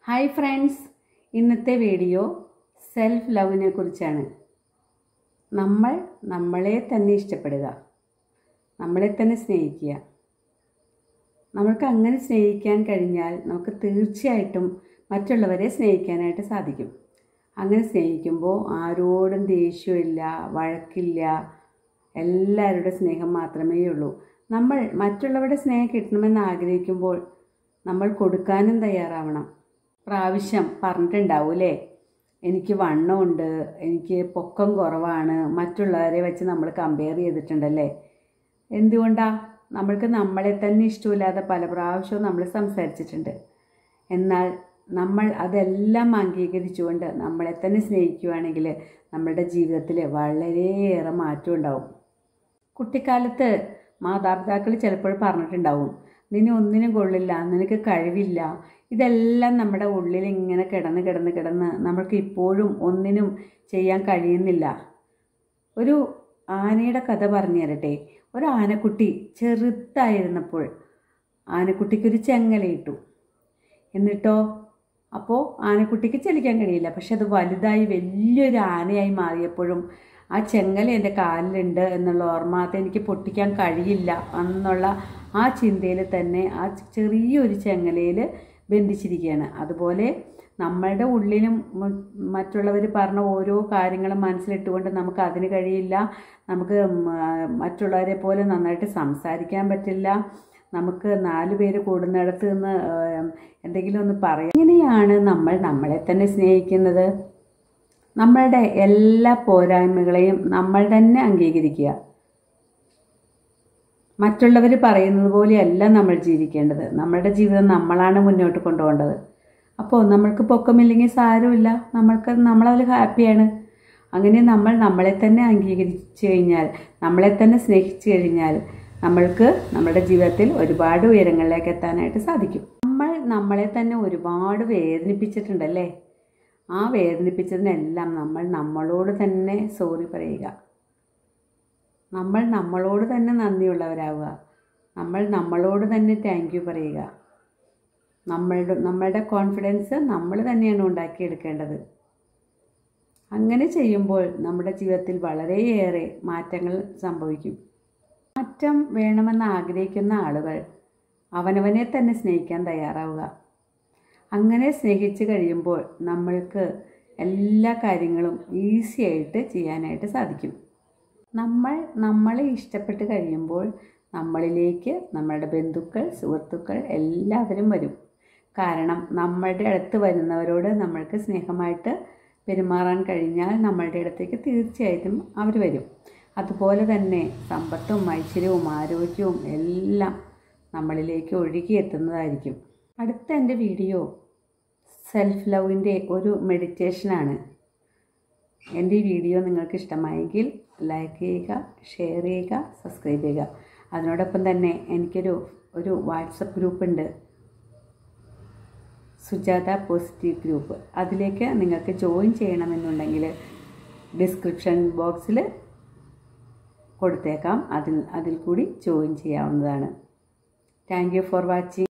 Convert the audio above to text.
hi friends ഇന്നത്തെ video self ലവിനെ കുറിച്ചാണ് നമ്മൾ നമ്മളെ തന്നെ ഇഷ്ടപ്പെടുക നമ്മളെ തന്നെ സ്നേഹിക്കുക നമ്മൾക്ക് അങ്ങനെ സ്നേഹിക്കാൻ കഴിഞ്ഞാൽ നമുക്ക് തീർച്ചയായിട്ടും മറ്റുള്ളവരെ സ്നേഹിക്കാനായിട്ട് സാധിക്കും അങ്ങനെ സ്നേഹിക്കുമ്പോൾ ആരോടും ദേഷ്യമില്ല വഴക്കില്ല എല്ലാവരുടെ സ്നേഹം മാത്രമേ ഉള്ളൂ നമ്മൾ മറ്റുള്ളവരുടെ സ്നേഹം കിട്ടണമെന്ന് ആഗ്രഹിക്കുമ്പോൾ നമ്മൾ കൊടുക്കാനും തയ്യാറാവണം പ്രാവശ്യം പറഞ്ഞിട്ടുണ്ടാവും അല്ലേ എനിക്ക് വണ്ണമുണ്ട് എനിക്ക് പൊക്കം കുറവാണ് മറ്റുള്ളവരെ വെച്ച് നമ്മൾ കമ്പയർ ചെയ്തിട്ടുണ്ടല്ലേ എന്തുകൊണ്ടാ നമ്മൾക്ക് നമ്മളെ തന്നെ ഇഷ്ടമില്ലാതെ പല പ്രാവശ്യവും നമ്മൾ സംസാരിച്ചിട്ടുണ്ട് എന്നാൽ നമ്മൾ അതെല്ലാം അംഗീകരിച്ചുകൊണ്ട് നമ്മളെ തന്നെ സ്നേഹിക്കുകയാണെങ്കിൽ നമ്മുടെ ജീവിതത്തിൽ വളരെയേറെ മാറ്റം ഉണ്ടാവും കുട്ടിക്കാലത്ത് മാതാപിതാക്കൾ ചിലപ്പോൾ പറഞ്ഞിട്ടുണ്ടാവും നിന്നെ ഒന്നിനും കൊള്ളില്ല നിനക്ക് കഴിവില്ല ഇതെല്ലാം നമ്മുടെ ഉള്ളിൽ ഇങ്ങനെ കിടന്ന് കിടന്ന് കിടന്ന് നമ്മൾക്ക് ഇപ്പോഴും ഒന്നിനും ചെയ്യാൻ കഴിയുന്നില്ല ഒരു ആനയുടെ കഥ പറഞ്ഞു തരട്ടെ ഒരു ആനക്കുട്ടി ചെറുതായിരുന്നപ്പോൾ ആനക്കുട്ടിക്കൊരു ചെങ്ങലയിട്ടു എന്നിട്ടോ അപ്പോൾ ആനക്കുട്ടിക്ക് ചലിക്കാൻ കഴിയില്ല പക്ഷെ അത് വലുതായി വലിയൊരു ആനയായി മാറിയപ്പോഴും ആ ചെങ്ങല എൻ്റെ കാലിലുണ്ട് എന്നുള്ള ഓർമ്മ അത് എനിക്ക് പൊട്ടിക്കാൻ കഴിയില്ല എന്നുള്ള ആ ചിന്തയിൽ തന്നെ ആ ചെറിയൊരു ചെങ്ങലയിൽ ബന്ധിച്ചിരിക്കുകയാണ് അതുപോലെ നമ്മളുടെ ഉള്ളിലും മറ്റുള്ളവർ പറഞ്ഞ ഓരോ കാര്യങ്ങളും മനസ്സിലിട്ടുകൊണ്ട് നമുക്ക് അതിന് കഴിയില്ല നമുക്ക് മറ്റുള്ളവരെ പോലെ നന്നായിട്ട് സംസാരിക്കാൻ പറ്റില്ല നമുക്ക് നാല് പേര് കൂടുന്നിടത്ത് നിന്ന് എന്തെങ്കിലും ഒന്ന് പറയാം ഇങ്ങനെയാണ് നമ്മൾ നമ്മളെ തന്നെ സ്നേഹിക്കുന്നത് നമ്മളുടെ എല്ലാ പോരായ്മകളെയും നമ്മൾ തന്നെ അംഗീകരിക്കുക മറ്റുള്ളവർ പറയുന്നത് പോലെയല്ല നമ്മൾ ജീവിക്കേണ്ടത് നമ്മളുടെ ജീവിതം നമ്മളാണ് മുന്നോട്ട് കൊണ്ടുപോകേണ്ടത് അപ്പോൾ നമ്മൾക്ക് പൊക്കമില്ലെങ്കിൽ സാരമില്ല നമ്മൾക്ക് നമ്മളതിൽ ഹാപ്പിയാണ് അങ്ങനെ നമ്മൾ നമ്മളെ തന്നെ അംഗീകരിച്ചു കഴിഞ്ഞാൽ നമ്മളെ തന്നെ സ്നേഹിച്ചു കഴിഞ്ഞാൽ നമ്മൾക്ക് നമ്മുടെ ജീവിതത്തിൽ ഒരുപാട് ഉയരങ്ങളിലേക്ക് എത്താനായിട്ട് സാധിക്കും നമ്മൾ നമ്മളെ തന്നെ ഒരുപാട് വേദനിപ്പിച്ചിട്ടുണ്ടല്ലേ ആ വേദനിപ്പിച്ചതിനെല്ലാം നമ്മൾ നമ്മളോട് തന്നെ സോറി പറയുക നമ്മൾ നമ്മളോട് തന്നെ നന്ദിയുള്ളവരാവുക നമ്മൾ നമ്മളോട് തന്നെ താങ്ക് യു പറയുക നമ്മളുടെ നമ്മളുടെ കോൺഫിഡൻസ് നമ്മൾ തന്നെയാണ് ഉണ്ടാക്കിയെടുക്കേണ്ടത് അങ്ങനെ ചെയ്യുമ്പോൾ നമ്മുടെ ജീവിതത്തിൽ വളരെയേറെ മാറ്റങ്ങൾ സംഭവിക്കും മാറ്റം വേണമെന്ന് ആഗ്രഹിക്കുന്ന ആളുകൾ അവനവനെ തന്നെ സ്നേഹിക്കാൻ തയ്യാറാവുക അങ്ങനെ സ്നേഹിച്ച് കഴിയുമ്പോൾ നമ്മൾക്ക് എല്ലാ കാര്യങ്ങളും ഈസി ആയിട്ട് ചെയ്യാനായിട്ട് സാധിക്കും നമ്മൾ നമ്മളെ ഇഷ്ടപ്പെട്ട് കഴിയുമ്പോൾ നമ്മളിലേക്ക് നമ്മളുടെ ബന്ധുക്കൾ സുഹൃത്തുക്കൾ എല്ലാവരും വരും കാരണം നമ്മളുടെ അടുത്ത് വരുന്നവരോട് നമ്മൾക്ക് സ്നേഹമായിട്ട് പെരുമാറാൻ കഴിഞ്ഞാൽ നമ്മളുടെ അടുത്തേക്ക് തീർച്ചയായിട്ടും അവർ വരും അതുപോലെ തന്നെ സമ്പത്തും ഐശ്വര്യവും ആരോഗ്യവും എല്ലാം നമ്മളിലേക്ക് ഒഴുകി എത്തുന്നതായിരിക്കും അടുത്ത എൻ്റെ വീഡിയോ സെൽഫ് ലവിൻ്റെ ഒരു മെഡിറ്റേഷനാണ് എൻ്റെ ഈ വീഡിയോ നിങ്ങൾക്ക് ഇഷ്ടമായെങ്കിൽ ലൈക്ക് ചെയ്യുക ഷെയർ ചെയ്യുക സബ്സ്ക്രൈബ് ചെയ്യുക അതിനോടൊപ്പം തന്നെ എനിക്കൊരു ഒരു വാട്സപ്പ് ഗ്രൂപ്പ് ഉണ്ട് സുജാത പോസിറ്റീവ് ഗ്രൂപ്പ് അതിലേക്ക് നിങ്ങൾക്ക് ജോയിൻ ചെയ്യണമെന്നുണ്ടെങ്കിൽ ഡിസ്ക്രിപ്ഷൻ ബോക്സിൽ കൊടുത്തേക്കാം അതിൽ അതിൽ കൂടി ജോയിൻ ചെയ്യാവുന്നതാണ് താങ്ക് യു ഫോർ വാച്ചിങ്